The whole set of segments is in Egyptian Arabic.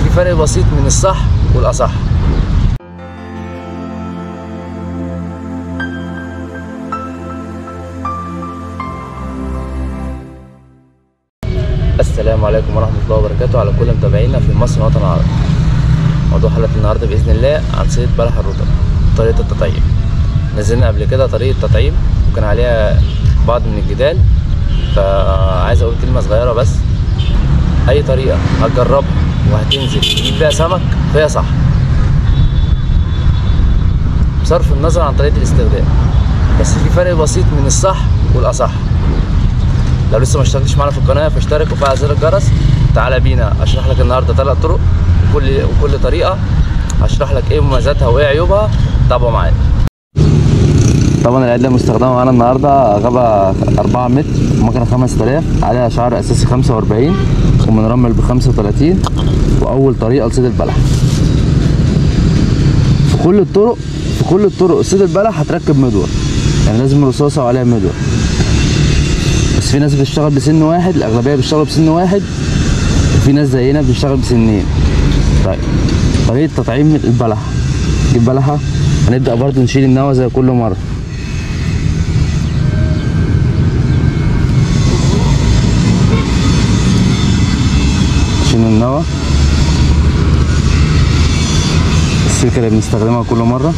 في فرق بسيط من الصح والاصح السلام عليكم ورحمة الله وبركاته على كل متابعينا في مصر والوطن العربي موضوع حلقة النهاردة بإذن الله عن صيد بلح الرطب طريقة التطعيم نزلنا قبل كده طريقة تطعيم وكان عليها بعض من الجدال فعايز أقول كلمة صغيرة بس أي طريقة هتجربها وهتنزل تجيب بيها سمك فهي صح بصرف النظر عن طريقة الاستخدام بس في فرق بسيط من الصح والأصح لو لسه ما اشتركتش معانا في القناه فاشترك وفعل زر الجرس تعالى بينا اشرح لك النهارده ثلاث طرق وكل وكل طريقه هشرح لك ايه مميزاتها وايه عيوبها تابعوا معانا طبعا العدة المستخدمة معانا النهاردة غابة 4 متر مكنة 5000 عليها شعر أساسي 45 ومنرمل ب 35 وأول طريقة لصيد البلح في كل الطرق في كل الطرق صيد البلح هتركب مدور يعني لازم رصاصة وعليها مدور بس في ناس بتشتغل بسن واحد الاغلبيه بيشتغلوا بسن واحد وفي ناس زينا بتشتغل بسنين طيب طريقه تطعيم البلح نجيب بلحه هنبدا برضو نشيل النوى زي كل مره نشيل النوى السلكه اللي بنستخدمها كل مره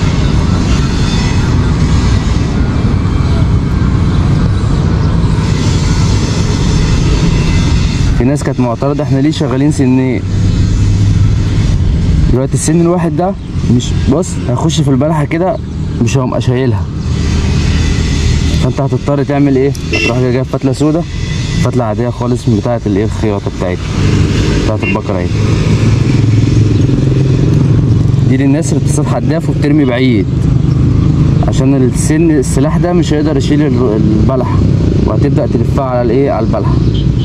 في ناس كانت معترضة احنا ليه شغالين سنين دلوقتي السن الواحد ده مش بص هيخش في البلحة كده مش هبقى شايلها فانت هتضطر تعمل ايه هتروح جايب فتلة سودا فتلة عادية خالص من بتاعة الايه الخياطة بتاعتها بتاعة البقرة اهي دي للناس اللي بتصطاد حداف وبترمي بعيد عشان السن السلاح ده مش هيقدر يشيل البلحة وهتبدأ تلفها على الايه على البلحة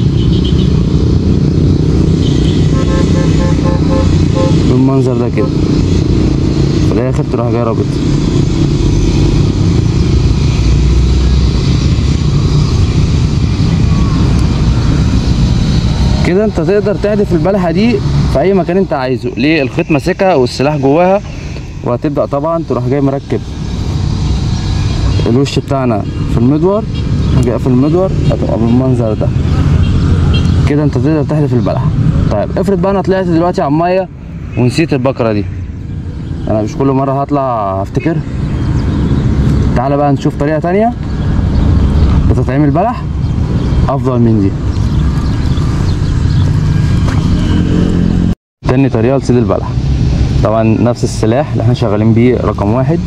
بالمنظر ده كده في الاخر تروح جاي رابط كده انت تقدر تهدف البلحه دي في اي مكان انت عايزه ليه الخيط ماسكها والسلاح جواها وهتبدا طبعا تروح جاي مركب الوش بتاعنا في المدور جاي في المدور هتبقى بالمنظر ده كده انت تقدر تحذف البلحه طيب افرض بقى انا طلعت دلوقتي على الميه ونسيت البقره دي انا مش كل مره هطلع افتكر تعالى بقى نشوف طريقه تانية لتطعيم البلح افضل من دي تاني طريقه لصيد البلح طبعا نفس السلاح اللي احنا شغالين بيه رقم واحد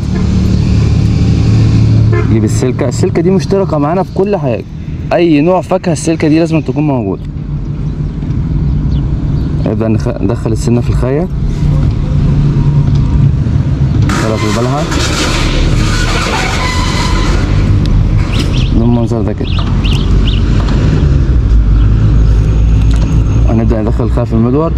نجيب السلكه السلكه دي مشتركه معانا في كل حاجه اي نوع فاكهه السلكه دي لازم تكون موجوده نبدأ ندخل السنة في الخية ندخلها في البلحة بالمنظر ده كده هنبدأ ندخل الخية في المدور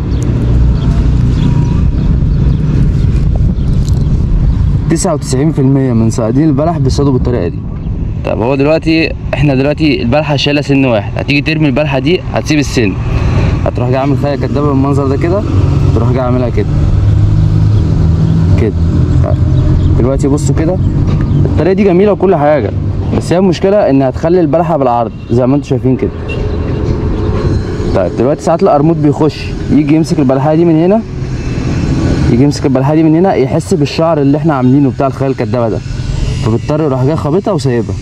تسعة وتسعين في المية من صيادين البلح بيصطادوا بالطريقة دي طب هو دلوقتي احنا دلوقتي البلحة شايلة سن واحد هتيجي ترمي البلحة دي هتسيب السن هتروح جاي عامل خية كدابة بالمنظر ده كده تروح جاي عاملها كده كده طيب. دلوقتي بصوا كده الطريقة دي جميلة وكل حاجة بس هي المشكلة انها هتخلي البلحة بالعرض زي ما انتم شايفين كده طيب دلوقتي ساعات القرموط بيخش يجي يمسك البلحة دي من هنا يجي يمسك البلحة دي من هنا يحس بالشعر اللي احنا عاملينه بتاع الخيال الكدابة ده فبيضطر يروح جاي خابطها وسايبها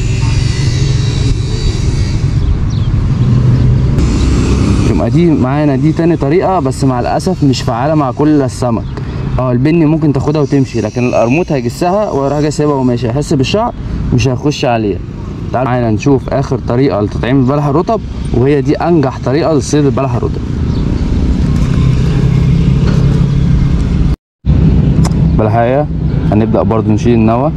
يبقى دي معانا دي تاني طريقة بس مع الأسف مش فعالة مع كل السمك اه البني ممكن تاخدها وتمشي لكن القرموط هيجسها ويروح جاي سايبها وماشي هيحس بالشعر مش هيخش عليها تعالوا معانا نشوف آخر طريقة لتطعيم البلح الرطب وهي دي أنجح طريقة لصيد البلح الرطب بالحقيقة هنبدأ برضو نشيل النوى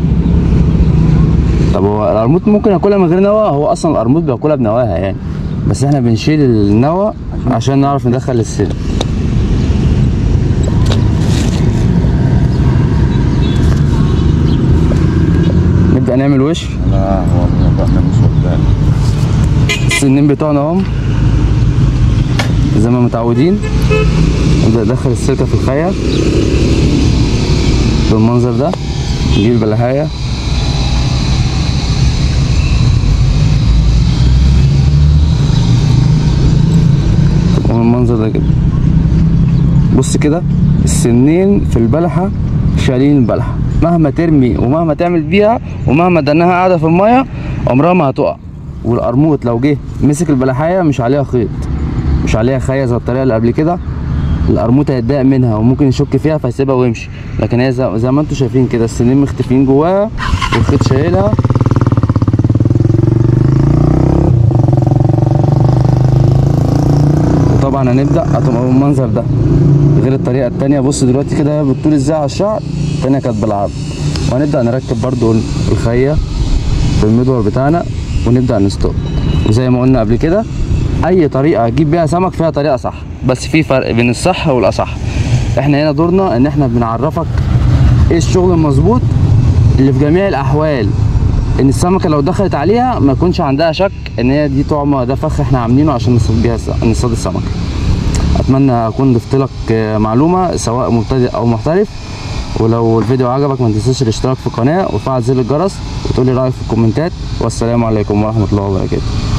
طب هو القرموط ممكن ياكلها من غير نوى هو اصلا القرموط بياكلها بنواها يعني بس احنا بنشيل النوى عشان نعرف ندخل السن نبدأ نعمل وش لا هو الموضوع ده مش واخد بالي السنين بتوعنا اهم زي ما متعودين نبدأ ندخل السلكة في الخية بالمنظر ده نجيب البلاهاية والمنظر ده كده بص كده السنين في البلحة شايلين البلحة مهما ترمي ومهما تعمل بيها ومهما دناها قاعدة في المية عمرها ما هتقع والقرموط لو جه مسك البلحاية مش عليها خيط مش عليها خية زي الطريقة اللي قبل كده القرموط هيتضايق منها وممكن يشك فيها فيسيبها ويمشي لكن هي زي, زي ما انتم شايفين كده السنين مختفيين جواها والخيط شايلها وطبعا هنبدا هتبقى بالمنظر ده غير الطريقه التانية بص دلوقتي كده بالطول ازاي على الشعر التانية كانت بالعرض وهنبدا نركب برضو الخيه في المدور بتاعنا ونبدا نستوب وزي ما قلنا قبل كده اي طريقه تجيب بيها سمك فيها طريقه صح بس في فرق بين الصح والاصح احنا هنا دورنا ان احنا بنعرفك ايه الشغل المظبوط اللي في جميع الاحوال ان السمكه لو دخلت عليها ما يكونش عندها شك ان هي دي طعمه ده فخ احنا عاملينه عشان نصطاد بيها الس- نصطاد السمك اتمنى اكون ضفت لك آه، معلومه سواء مبتدئ او محترف ولو الفيديو عجبك ما تنساش الاشتراك في القناه وفعل زر الجرس وتقولي رايك في الكومنتات والسلام عليكم ورحمه الله وبركاته